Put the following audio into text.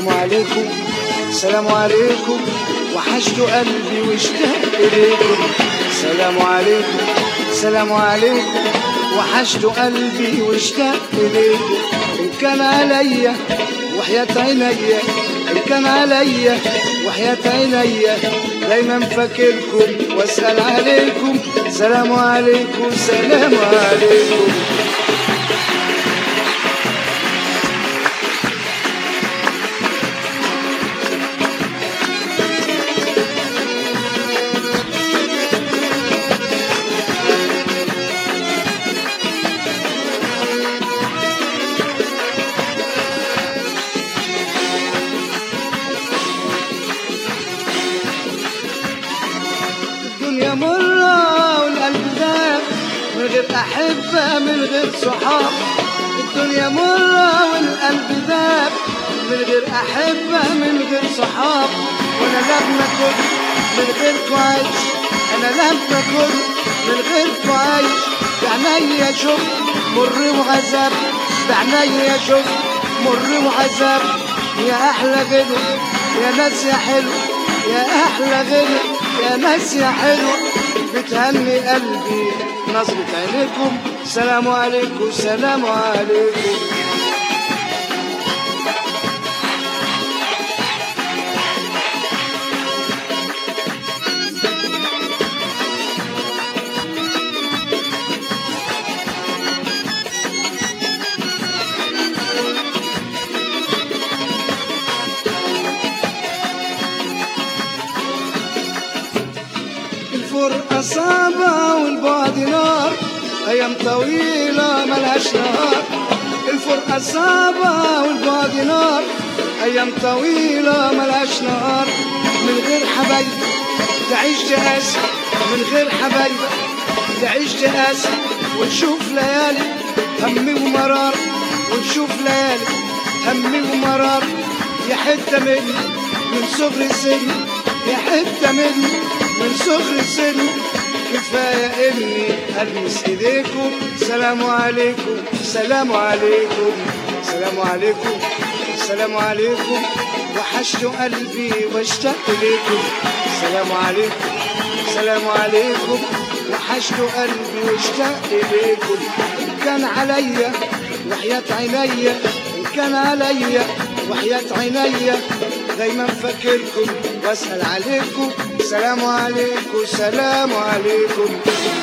سلام عليكم سلام عليكم وحشت قلبي واشتاق إليكم سلام عليكم سلام عليكم وحشت قلبي واشتاق إليكم إن كان عليا وحياة عينيا إن كان عليا وحياة عينيا دايما فاكركم واسأل عليكم سلام عليكم سلام عليكم الدنيا مرة والقلب داب من غير أحبة من غير صحاب الدنيا مرة والقلب داب من غير أحبة من غير صحاب وأنا لما كنت من غيركوا عايش أنا لما كنت من غيركوا عايش بعينيا شوف مر وعذاب بعينيا شوف مر وعذاب يا أحلى غنى يا ناس يا حلو يا أحلى غنى يا ناس يا حلو بتهني قلبي نظرة عينيكم سلام عليكم سلام عليكم الفرقة صعبة والبعد نار أيام طويلة ملهاش نهار الفرقة صعبة والبعد نار أيام طويلة ملهاش نهار من غير حبايب تعيش تقاسي من غير حبايب تعيش تقاسي ونشوف ليالي هم ومرار ونشوف ليالي هم ومرار يا حتة مني من صغر السن يا حتة مني من صغر السن كفاية إني ألمس إيديكم سلام عليكم سلام عليكم سلام عليكم سلام عليكم وحشت قلبي واشتاق إليكم سلام عليكم سلام عليكم وحشت قلبي واشتاق إليكم إن كان عليا وحياة عينيا إن كان عليا وحياة عينيا دايما فاكركم واسأل عليكم سلام عليكم سلام عليكم